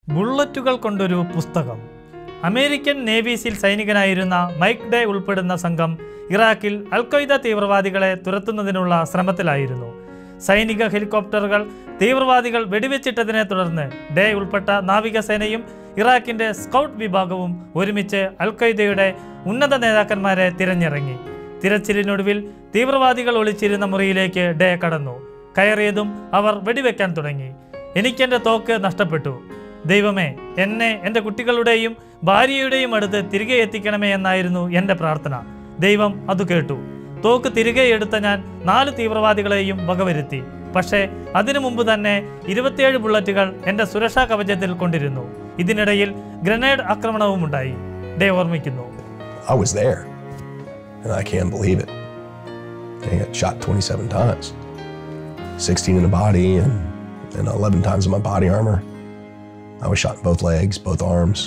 ബുള്ളറ്റുകൾ കൊണ്ടൊരു പുസ്തകം American navy seal സൈനികനായിരുന്ന മൈക്ക് ഡേ ഉൾപ്പെടുന്ന സംഘം ഇറാഖിൽ അൽഖ്വയ്ദ തീവ്രവാദികളെ തുരത്തുന്നതിനുള്ള ശ്രമത്തിലായിരുന്നു സൈനിക ഹെലികോപ്റ്ററുകൾ തീവ്രവാദികൾ വെടിവെച്ചിട്ടതിനെ തുടർന്ന് ഡേ ഉൾപ്പെട്ട നാവികസേനയും ഇറാഖിന്റെ സ്കൗട്ട് വിഭാഗവും ഒരുമിച്ച് അൽഖ്വയ്ദയുടെ ഉന്നത നേതാക്കന്മാരെ തിരഞ്ഞിറങ്ങി തിരച്ചിലിനൊടുവിൽ തീവ്രവാദികൾ ഒളിച്ചിരുന്ന മുറിയിലേക്ക് ഡേ കടന്നു കയറിയതും അവർ വെടിവെക്കാൻ തുടങ്ങി എനിക്കെന്റെ തോക്ക് നഷ്ടപ്പെട്ടു ദൈവമേ എന്നെ എൻ്റെ കുട്ടികളുടെയും ഭാര്യയുടെയും അടുത്ത് തിരികെ എത്തിക്കണമേ എന്നായിരുന്നു എൻ്റെ പ്രാർത്ഥന ദൈവം അത് കേട്ടു തോക്ക് തിരികെ എടുത്ത ഞാൻ നാല് തീവ്രവാദികളെയും വകവരുത്തി പക്ഷേ അതിനു മുമ്പ് തന്നെ ഇരുപത്തിയേഴ് ബുള്ളറ്റുകൾ എൻ്റെ സുരക്ഷാ കവചത്തിൽ കൊണ്ടിരുന്നു ഇതിനിടയിൽ ഗ്രനേഡ് ആക്രമണവും ഉണ്ടായി ഡേ ഓർമ്മിക്കുന്നു I was there, and I can't believe it. I got shot 27 times 16 in the body and, and 11 times in my body armor. I was shot in both legs, both arms,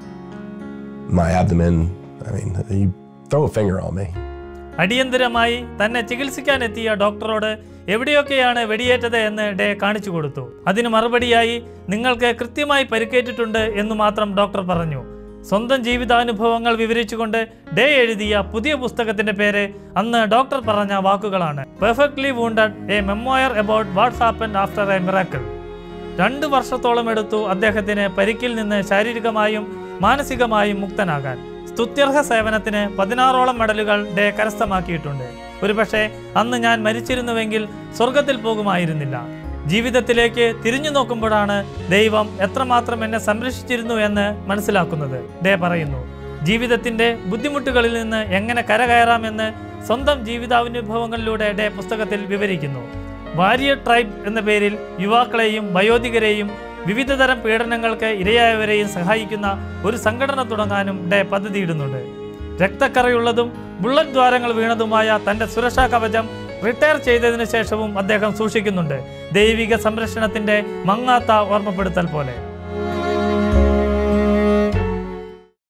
my abdomen. I mean, you throw a finger on me. അടിയന്തരമായി തന്നെ ചികിത്സിക്കാനെത്തിയ ഡോക്ടറോട് എവിടെയൊക്കെയാണ് വെടിയേറ്റത് എന്ന് day കാണിച്ചു കൊടുത്തു അതിന് മറുപടിയായി നിങ്ങൾക്ക് കൃത്യമായി പരിക്കേറ്റിട്ടുണ്ട് എന്ന് മാത്രം ഡോക്ടർ പറഞ്ഞു സ്വന്തം ജീവിതാനുഭവങ്ങൾ വിവരിച്ചുകൊണ്ട് ഡേ എഴുതിയ പുതിയ പുസ്തകത്തിന്റെ പേര് അന്ന് ഡോക്ടർ പറഞ്ഞ വാക്കുകളാണ് perfectly wounded a memoir about what's happen after a miracle രണ്ട് വർഷത്തോളം എടുത്തു അദ്ദേഹത്തിന് പരിക്കിൽ നിന്ന് ശാരീരികമായും മാനസികമായും മുക്തനാകാൻ സ്തുത്യർഹ സേവനത്തിന് പതിനാറോളം മെഡലുകൾ ഡേ കരസ്ഥമാക്കിയിട്ടുണ്ട് ഒരുപക്ഷെ അന്ന് ഞാൻ മരിച്ചിരുന്നുവെങ്കിൽ സ്വർഗത്തിൽ പോകുമായിരുന്നില്ല ജീവിതത്തിലേക്ക് തിരിഞ്ഞു നോക്കുമ്പോഴാണ് ദൈവം എത്രമാത്രം എന്നെ സംരക്ഷിച്ചിരുന്നു എന്ന് മനസ്സിലാക്കുന്നത് ഡേ പറയുന്നു ജീവിതത്തിന്റെ ബുദ്ധിമുട്ടുകളിൽ നിന്ന് എങ്ങനെ കരകയറാമെന്ന് സ്വന്തം ജീവിതാനുഭവങ്ങളിലൂടെ ഡേ പുസ്തകത്തിൽ വിവരിക്കുന്നു വാരിയർ ട്രൈബ് എന്ന പേരിൽ യുവാക്കളെയും വയോധികരെയും വിവിധതരം പീഡനങ്ങൾക്ക് ഇരയായവരെയും സഹായിക്കുന്ന ഒരു സംഘടന തുടങ്ങാനും ഡേ പദ്ധതിയിടുന്നുണ്ട് രക്തക്കറയുള്ളതും ബുള്ളറ്റ് ദ്വാരങ്ങൾ വീണതുമായ തന്റെ സുരക്ഷാ കവചം റിട്ടയർ ചെയ്തതിനു ശേഷവും അദ്ദേഹം സൂക്ഷിക്കുന്നുണ്ട് ദൈവിക സംരക്ഷണത്തിന്റെ മങ്ങാത്ത ഓർമ്മപ്പെടുത്തൽ പോലെ